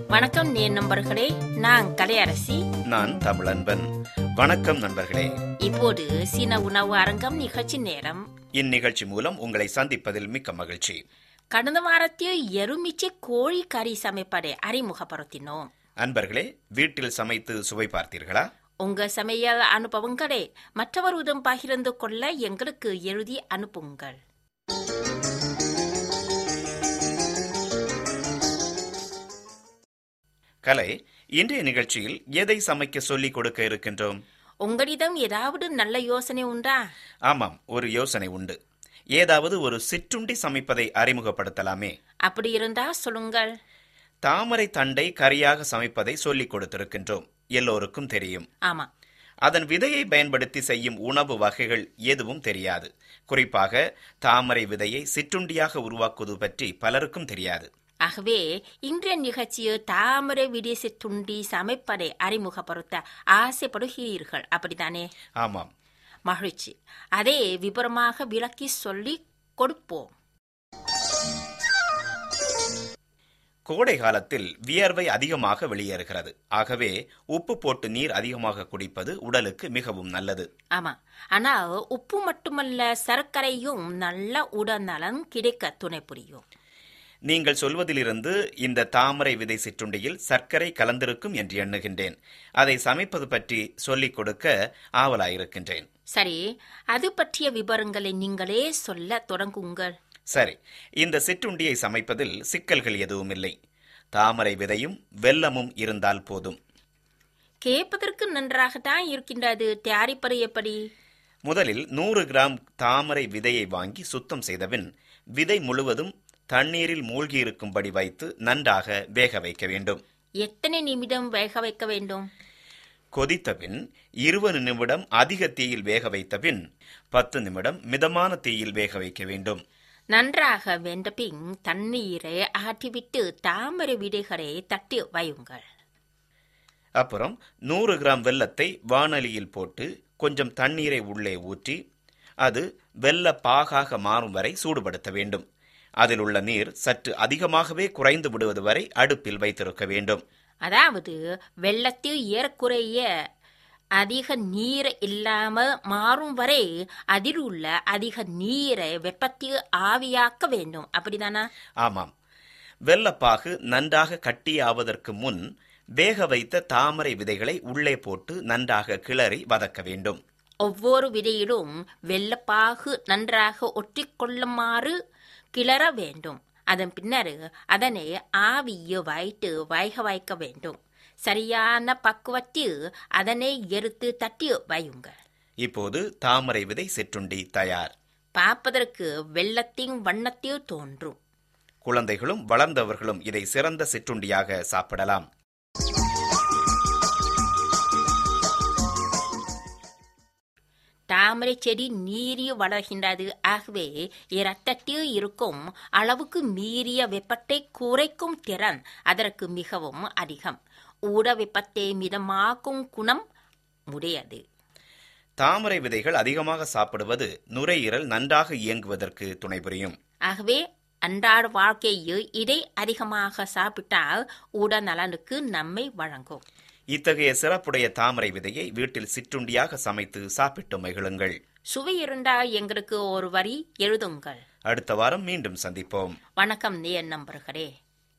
வணக்கம் நேர் நண்பர்களே நான் கலையரசி நான் தமிழன்பன் வணக்கம் நண்பர்களே இப்போது சீன உணவு அரங்கம் நிகழ்ச்சி நேரம் இந்நிகழ்ச்சி மூலம் உங்களை சந்திப்பதில் மிக்க மகிழ்ச்சி கடந்த வாரத்தில் எருமிச்சை கோழி கறி சமைப்பதை அறிமுகப்படுத்தினோம் அன்பர்களே வீட்டில் சமைத்து சுவை பார்த்தீர்களா உங்க சமையல் அனுபவங்களை மற்றவருடன் பகிர்ந்து கொள்ள எங்களுக்கு எழுதி அனுப்புங்கள் கலை இன்றைய நிகழ்ச்சியில் எதை சமைக்க சொல்லிக் கொடுக்க இருக்கின்றோம் உங்களிடம் ஏதாவது நல்ல யோசனை உண்டா ஆமாம் ஒரு யோசனை உண்டு ஏதாவது ஒரு சிற்றுண்டி சமைப்பதை அறிமுகப்படுத்தலாமே அப்படி இருந்தா சொல்லுங்கள் தாமரை தண்டை கறியாக சமைப்பதை சொல்லிக் கொடுத்திருக்கின்றோம் எல்லோருக்கும் தெரியும் ஆமா அதன் விதையை பயன்படுத்தி செய்யும் உணவு வகைகள் எதுவும் தெரியாது குறிப்பாக தாமரை விதையை சிற்றுண்டியாக உருவாக்குவது பற்றி பலருக்கும் தெரியாது ஆகவே இன்றைய நிகழ்ச்சியில் தாமரை விடிசை துண்டி சமைப்பதை அறிமுகப்படுத்த ஆசைப்படுகிறீர்கள் அப்படித்தானே ஆமாம் மகிழ்ச்சி அதே விபரமாக விளக்கி சொல்லி கொடுப்போம் கோடை காலத்தில் வியர்வை அதிகமாக வெளியேறுகிறது ஆகவே உப்பு போட்டு நீர் அதிகமாக குடிப்பது உடலுக்கு மிகவும் நல்லது ஆமா ஆனால் உப்பு மட்டுமல்ல சர்க்கரையும் நல்ல உடல்நலன் கிடைக்க துணை புரியும் நீங்கள் சொல்வதிலிருந்து இந்த தாமரை விதை சிற்றுண்டியில் சர்க்கரை கலந்திருக்கும் என்று எண்ணுகின்றேன் அதை சமைப்பது பற்றி சொல்லிக் கொடுக்க ஆவலாயிருக்கின்றேன் சரி அது பற்றிய விவரங்களை நீங்களே சொல்ல தொடங்குங்கள் சரி இந்த சிற்றுண்டியை சமைப்பதில் சிக்கல்கள் எதுவும் இல்லை தாமரை விதையும் வெல்லமும் இருந்தால் போதும் கேட்பதற்கு நன்றாகத்தான் இருக்கின்றது தயாரிப்பது எப்படி முதலில் நூறு கிராம் தாமரை விதையை வாங்கி சுத்தம் செய்தபின் விதை முழுவதும் தண்ணீரில் மூழ்கியிருக்கும்படி வைத்து நன்றாக வேக வைக்க வேண்டும் எத்தனை நிமிடம் வேக வைக்க வேண்டும் கொதித்தபின் இருபது நிமிடம் அதிக தீயில் வேக வைத்தபின் பத்து நிமிடம் மிதமான தீயில் வேக வைக்க வேண்டும் நன்றாக வெந்த பின் தண்ணீரை அகற்றிவிட்டு தாமரை விதைகளை தட்டி வையுங்கள் அப்புறம் நூறு கிராம் வெல்லத்தை வாணலியில் போட்டு கொஞ்சம் தண்ணீரை உள்ளே ஊற்றி அது வெல்ல பாகாக மாறும் வரை சூடுபடுத்த வேண்டும் அதில் உள்ள நீர் சற்று அதிகமாகவே குறைந்து விடுவது வரை அடுப்பில் வைத்திருக்க வேண்டும் அதாவது வெள்ளத்தில் ஏறக்குறைய அதிக நீர் இல்லாமல் மாறும் வரை அதில் உள்ள அதிக நீரை வெப்பத்தில் ஆவியாக்க வேண்டும் அப்படிதானா ஆமாம் வெல்லப்பாகு நன்றாக கட்டியாவதற்கு முன் வேக வைத்த தாமரை விதைகளை உள்ளே போட்டு நன்றாக கிளறி வதக்க வேண்டும் ஒவ்வொரு விதையிலும் வெள்ளப்பாகு நன்றாக ஒட்டிக்கொள்ளுமாறு கிளற வேண்டும் அதன் பின்னர் அதனை ஆவிய வைத்து வேக வைக்க வேண்டும் சரியான பக்குவத்தில் அதனை எடுத்து தட்டி வையுங்கள் இப்போது தாமரை விதை சிற்றுண்டி தயார் பார்ப்பதற்கு வெள்ளத்தின் வண்ணத்தில் தோன்றும் குழந்தைகளும் வளர்ந்தவர்களும் இதை சிறந்த சிற்றுண்டியாக சாப்பிடலாம் தாமரை செடி நீரிய வளர்கின்றது ஆகவே இரத்தத்தில் இருக்கும் அளவுக்கு மீறிய வெப்பத்தை குறைக்கும் திறன் அதற்கு மிகவும் அதிகம் ஊட வெப்பத்தை மிதமாக்கும் குணம் உடையது தாமரை விதைகள் அதிகமாக சாப்பிடுவது நுரையீரல் நன்றாக இயங்குவதற்கு துணை புரியும் ஆகவே அன்றாட வாழ்க்கையில் இதை அதிகமாக சாப்பிட்டால் உடல் நலனுக்கு நன்மை வழங்கும் இத்தகைய சிறப்புடைய தாமரை விதையை வீட்டில் சிற்றுண்டியாக சமைத்து சாப்பிட்டு மகிழுங்கள் சுவை இருந்தால் எங்களுக்கு ஒரு வரி எழுதுங்கள் அடுத்த வாரம் மீண்டும் சந்திப்போம் வணக்கம் நேர் நம்பர்களே